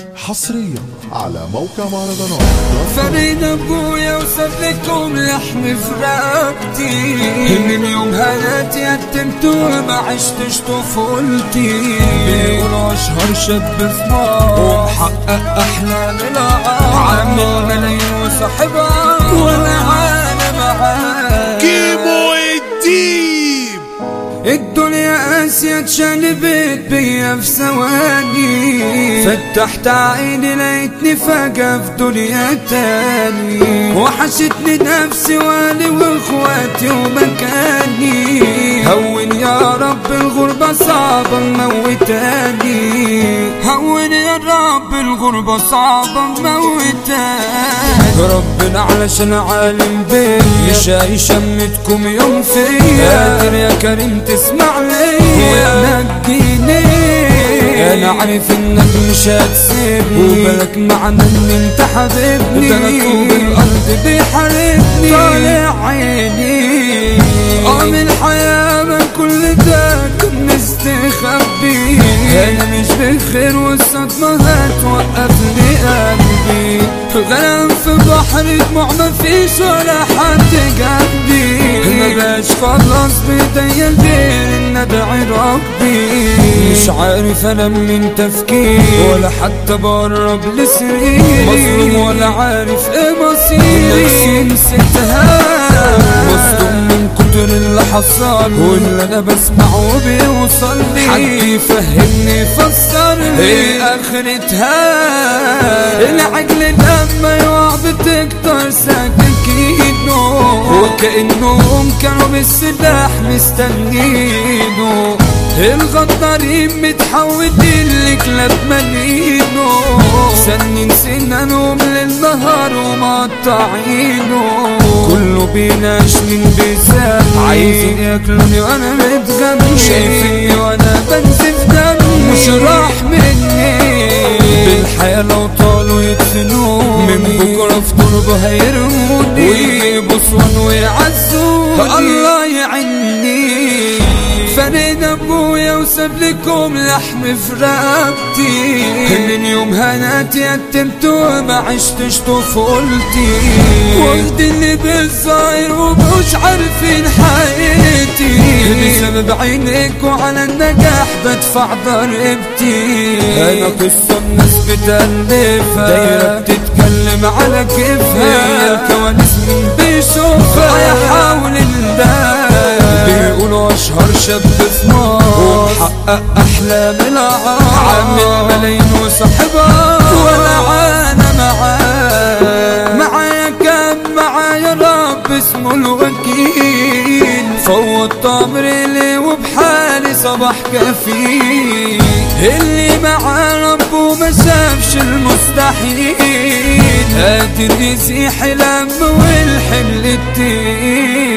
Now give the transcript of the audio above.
حصريا على موقع مهرجانات فريد ابويا وسلكم لحم في رقبتي من يوم هنات يتمت وما عشتش طفولتي بيقولوا اشهر شاب في مصر ومحقق احلام العار عامل ملايين وصاحبها وانا عانى معاه كيمو الديب الدنيا قاسية اتشقلبت بيا في ثواني فتحت عيني لقيتني فجأة في دنيا تاني وحشتني نفسي والي واخواتي ومكاني هون يا رب الغربة صعبة موتاني هون يا رب الغربة صعبة موتاني ربنا علشان عالم بيا شاي شمتكم يوم فيا قادر يا كريم تسمع ليا ونجيني انا عارف انك مش هتسيبني وبالك معنى ان انت حبيبني ده انا طوب الارض بيحاربني طالع عيني اه من الحياة من كل ده كنت مستخبي انا مش بخير والصدمة هتوقف لي قلبي غرام في بحر دموع مفيش ولا حد جنبي ما بقاش خلاص بايديا البير ان ادعي ربي مش عارف انا من تفكيري ولا حتى بقرب لسريري مظلوم ولا عارف ايه مصيري نفسي نسيتها مصدوم من كتر اللي حصل واللي انا بسمعه بيوصل لي حد يفهمني يفسر لي ايه اخرتها العجل لما يقع بتكتر سكاكينه وكأنهم كانوا بالسلاح مستنينه الغدارين متحودين لكلاب ملينه سنين سنانهم للنهار ومقطعينه كله بيناش من بيسان عايزين ياكلوني وانا متغني شايفيني وانا بنزف دمي مش راح مني بالحياة لو طالوا يدفنوني من بكرة في تربة هيرموني ويجيبوا صون ويعزوني الله يعني فريد ابويا وساب لكم لحم في رقبتي من يوم هنات يتمت وما عشتش طفولتي واخديني بالظاهر ومش عارفين حياتي بسبب عينيك وعلى النجاح بدفع ضريبتي انا قصة الناس بتألفها دايرة بتتكلم على كيفها هي الكواليس مين بيشوفها يحاول البال بيقولوا اشهر شاب في مصر ومحقق احلام العار عامل ملايين وصاحبها وانا عانى معاه معايا كام معايا رب اسمه الوكيل فوت امري لي وبحالي صباح كفيل اللي مع ربه ما شافش المستحيل قادر يزيح الهم والحمل التقيل